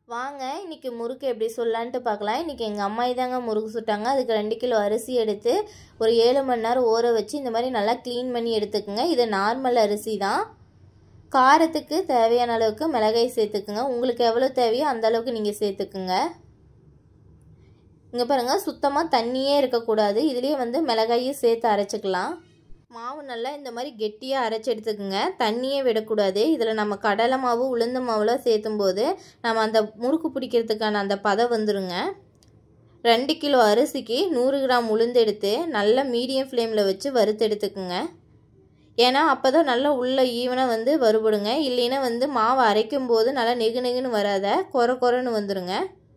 வாங்க இன்றைக்கி முறுக்கு எப்படி சொல்லலான்ட்டு பார்க்கலாம் இன்றைக்கி எங்கள் அம்மா தாங்க முறுக்கு சுட்டாங்க அதுக்கு ரெண்டு கிலோ அரிசி எடுத்து ஒரு ஏழு மணி நேரம் ஊற வச்சு இந்த மாதிரி நல்லா க்ளீன் பண்ணி எடுத்துக்கோங்க இது நார்மல் அரிசி தான் காரத்துக்கு தேவையான அளவுக்கு மிளகாய் சேர்த்துக்குங்க உங்களுக்கு எவ்வளோ தேவையோ அந்த அளவுக்கு நீங்கள் சேர்த்துக்குங்க இங்கே பாருங்கள் சுத்தமாக தண்ணியே இருக்கக்கூடாது இதுலேயே வந்து மிளகாயும் சேர்த்து அரைச்சிக்கலாம் மாவு நல்லா இந்த மாதிரி கெட்டியாக அரைச்சி எடுத்துக்கோங்க தண்ணியே விடக்கூடாது இதில் நம்ம கடலை மாவு உளுந்த மாவுலாம் சேர்த்தும் போது நம்ம அந்த முறுக்கு பிடிக்கிறதுக்கான அந்த பதம் வந்துருங்க ரெண்டு கிலோ அரிசிக்கு நூறு கிராம் உளுந்து எடுத்து நல்லா மீடியம் ஃப்ளேமில் வச்சு வறுத்து எடுத்துக்குங்க ஏன்னா அப்போ தான் நல்லா உள்ள ஈவனாக வந்து வறுபடுங்க இல்லைன்னா வந்து மாவை அரைக்கும் போது நல்லா நெகு நெகுன்னு வராத குறை குறைன்னு வந்துடுங்க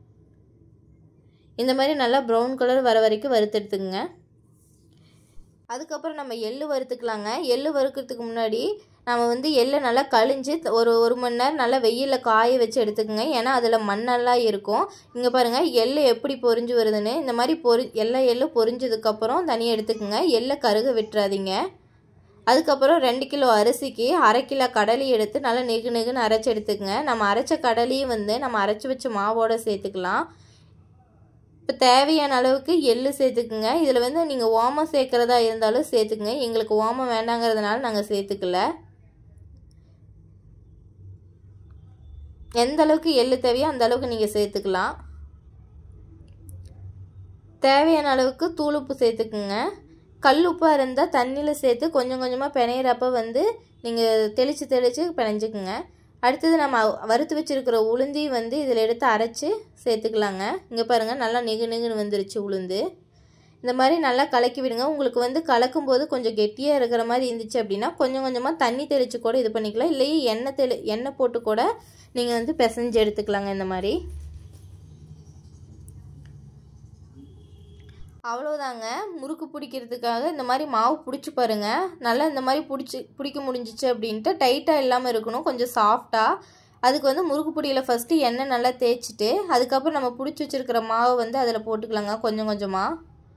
இந்த மாதிரி நல்லா ப்ரௌன் கலர் வர வரைக்கும் வறுத்தெடுத்துக்குங்க அதுக்கப்புறம் நம்ம எள்ளு வறுத்துக்கலாங்க எள்ளு வறுக்கிறதுக்கு முன்னாடி நம்ம வந்து எள்ளை நல்லா கழிஞ்சு ஒரு ஒரு மணி நேரம் நல்லா வெயிலில் காய வச்சு எடுத்துக்கோங்க ஏன்னா அதில் மண்ணெல்லாம் இருக்கும் இங்கே பாருங்கள் எள்ளு எப்படி பொறிஞ்சு வருதுன்னு இந்த மாதிரி பொறி எல்லா எள்ளு பொறிஞ்சதுக்கப்புறம் தனியாக எடுத்துக்கோங்க எள்ளை கருக விட்டுறாதீங்க அதுக்கப்புறம் ரெண்டு கிலோ அரிசிக்கு அரை கிலோ கடலை எடுத்து நல்லா நெகு நெகுன்னு அரைச்சி எடுத்துக்கோங்க நம்ம அரைச்ச கடலையும் வந்து நம்ம அரைச்சி வச்ச மாவோடு சேர்த்துக்கலாம் இப்போ தேவையான அளவுக்கு எள்ளு சேர்த்துக்குங்க இதில் வந்து நீங்கள் ஓமம் சேர்க்குறதா இருந்தாலும் சேர்த்துக்குங்க எங்களுக்கு ஓமம் வேண்டாங்கிறதுனால நாங்கள் சேர்த்துக்கல எந்த அளவுக்கு எள்ளு தேவையோ அந்த அளவுக்கு நீங்கள் சேர்த்துக்கலாம் தேவையான அளவுக்கு தூளுப்பு சேர்த்துக்குங்க கல் உப்பாக இருந்தால் தண்ணியில் சேர்த்து கொஞ்சம் கொஞ்சமாக பிணையிறப்ப வந்து நீங்கள் தெளித்து தெளித்து பிணைஞ்சிக்குங்க அடுத்தது நம்ம வறுத்து வச்சுருக்கிற உளுந்தி வந்து இதில் எடுத்து அரைச்சி சேர்த்துக்கலாங்க இங்கே பாருங்கள் நல்லா நெகு நெகுன்னு வந்துருச்சு உளுந்து இந்த மாதிரி நல்லா கலக்கி விடுங்க உங்களுக்கு வந்து கலக்கும் போது கொஞ்சம் கெட்டியாக இருக்கிற மாதிரி இருந்துச்சு அப்படின்னா கொஞ்சம் கொஞ்சமாக தண்ணி தெளித்து கூட இது பண்ணிக்கலாம் இல்லையே எண்ணெய் தெளி எண்ணெய் போட்டு கூட நீங்கள் வந்து பிசைஞ்சு எடுத்துக்கலாங்க இந்த மாதிரி அவ்வளோதாங்க முறுக்கு பிடிக்கிறதுக்காக இந்த மாதிரி மாவு பிடிச்சி பாருங்கள் நல்லா இந்த மாதிரி பிடிச்சி பிடிக்க முடிஞ்சிச்சு அப்படின்ட்டு டைட்டாக இல்லாமல் இருக்கணும் கொஞ்சம் சாஃப்டாக அதுக்கு வந்து முறுக்கு பிடியில் ஃபஸ்ட்டு எண்ணெய் நல்லா தேய்ச்சிட்டு அதுக்கப்புறம் நம்ம பிடிச்சி வச்சுருக்கிற மாவு வந்து அதில் போட்டுக்கலாங்க கொஞ்சம் கொஞ்சமாக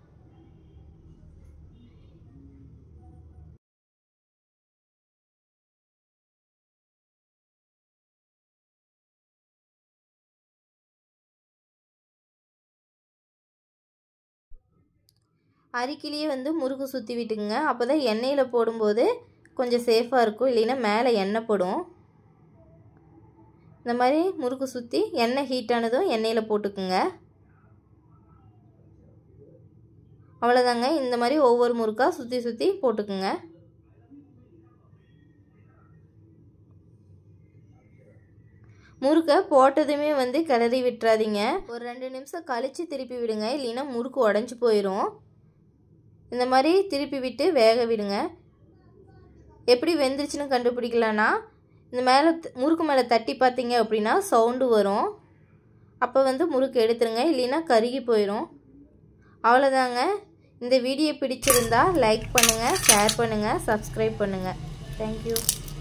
அரிக்கிலேயே வந்து முறுக்கு சுற்றி விட்டுக்குங்க அப்போ தான் எண்ணெயில் போடும்போது கொஞ்சம் சேஃபாக இருக்கும் இல்லைன்னா மேலே எண்ணெய் போடும் இந்த மாதிரி முறுக்கு சுற்றி எண்ணெய் ஹீட் ஆனதும் எண்ணெயில் போட்டுக்குங்க அவ்வளோதாங்க இந்த மாதிரி ஒவ்வொரு முறுக்காக சுற்றி சுற்றி போட்டுக்குங்க முறுக்கை போட்டதுமே வந்து கிளறி விட்டுறாதீங்க ஒரு ரெண்டு நிமிஷம் கழித்து திருப்பி விடுங்க இல்லைன்னா முறுக்கு உடஞ்சி போயிடும் இந்த மாதிரி திருப்பி விட்டு வேக விடுங்க எப்படி வெந்துருச்சுன்னு கண்டுபிடிக்கலன்னா இந்த மேலே முறுக்கு மேலே தட்டி பார்த்தீங்க அப்படின்னா சவுண்டு வரும் அப்போ வந்து முறுக்கு எடுத்துருங்க இல்லைன்னா கருகி போயிடும் அவ்வளோதாங்க இந்த வீடியோ பிடிச்சிருந்தா லைக் பண்ணுங்கள் ஷேர் பண்ணுங்கள் சப்ஸ்கிரைப் பண்ணுங்கள் தேங்க்யூ